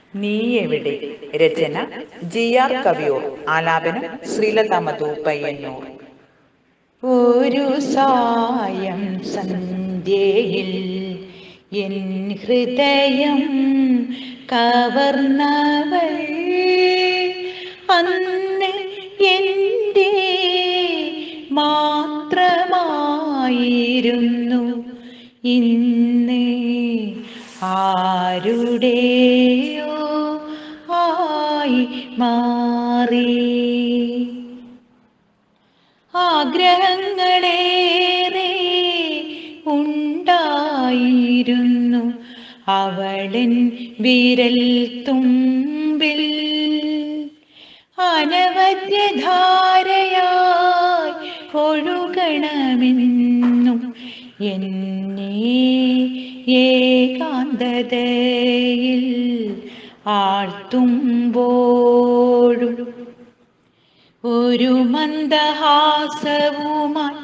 നീ എവിടെ രചന G R Kaviyoor ആലാപനം ശ്രീലത മധു പയ്യന്നൂർ ഒരു സായം സന്ധ്യയിൽ എൻ ഹൃദയം കവർന്നവൾ അന്ന് എൻ്റെ മാത്രമായിരുന്നു ഇന്ന് ആരുടെയോ ആയി മാറി ആഗ്രഹങ്ങളേറെ ഉണ്ടായിരുന്നു അവളൻ വിരൽ തുമ്പിൽ അനവധ്യധാരയായി ഒഴുകണമെന്നും എന്നെ ഏകാന്തതയിൽ ആഴ്ത്തുമ്പോഴും ഒരു മന്ദഹാസവുമായി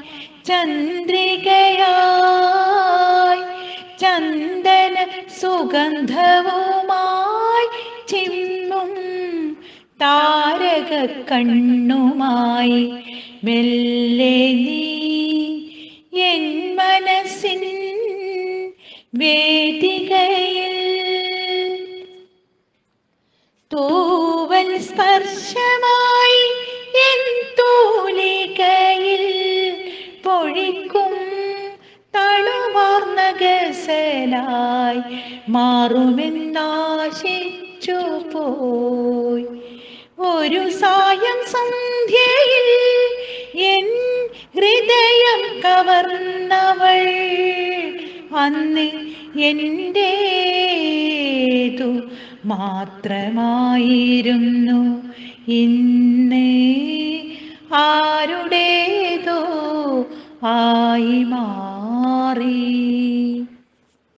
ചന്ദ്രികയായി ചന്ദന സുഗന്ധവുമായി ചിമ്മും താരക കണ്ണുമായി മെല്ലെ നീ എൻ മനസ്സിൻ വേദികയിൽ തൂവൽ സ്പർശമായി എൻ തൂലികയിൽ പൊഴിക്കും തളുവാർന്ന ഗസലായി മാറുമെന്നാശിച്ചു പോയി ഒരു സായം സന്ധ്യയിൽ എൻ ഹൃദയം കവർന്നവൾ അന്ന് എൻ്റേതു മാത്രമായിരുന്നു ഇന്ന് ആരുടേതോ ആയി മാറി